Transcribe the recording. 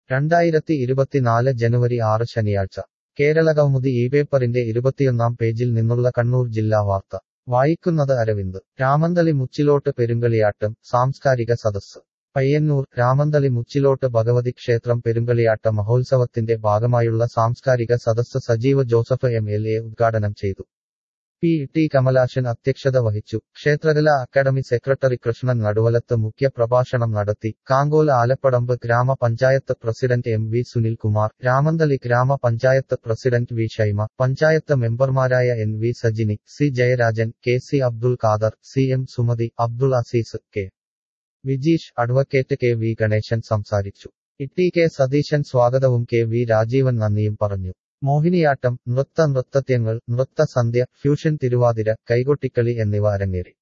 രണ്ടായിരത്തി ഇരുപത്തിനാല് ജനുവരി ആറ് ശനിയാഴ്ച കേരളകൗമുദി ഈ പേപ്പറിന്റെ ഇരുപത്തിയൊന്നാം പേജിൽ നിന്നുള്ള കണ്ണൂർ ജില്ലാ വാർത്ത വായിക്കുന്നത് അരവിന്ദ് രാമന്തളി മുച്ചിലോട്ട് പെരുങ്കളിയാട്ടം സാംസ്കാരിക സദസ്സ് പയ്യന്നൂർ രാമന്തളി മുച്ചിലോട്ട് ഭഗവതി ക്ഷേത്രം പെരുങ്കളിയാട്ട മഹോത്സവത്തിന്റെ ഭാഗമായുള്ള സാംസ്കാരിക സദസ്സ് സജീവ ജോസഫ് എം എൽ എ ഉദ്ഘാടനം ചെയ്തു പി ടി കമലാശൻ അധ്യക്ഷത വഹിച്ചു ക്ഷേത്രകലാ അക്കാദമി സെക്രട്ടറി കൃഷ്ണൻ നടുവലത്ത് മുഖ്യ പ്രഭാഷണം നടത്തി കാങ്കോല ആലപ്പടമ്പ് ഗ്രാമപഞ്ചായത്ത് president M V Sunilkumar Ramanthali ഗ്രാമപഞ്ചായത്ത് പ്രസിഡന്റ് വി ഷൈമ പഞ്ചായത്ത് മെമ്പർമാരായ N V Sajini C Jayarajan K C Abdul Khader C M Sumathi Abdul Azeez K Vijeesh advocate K V Ganeshan സംസാരിച്ചു ഇട്ടി കെ സതീശൻ സ്വാഗതവും കെ വി രാജീവൻ നന്ദിയും പറഞ്ഞു മോഹിനിയാട്ടം നൃത്ത നൃത്തത്യങ്ങൾ നൃത്തസന്ധ്യ ഫ്യൂഷൻ തിരുവാതിര കൈകൊട്ടിക്കളി എന്നിവ അരങ്ങേറി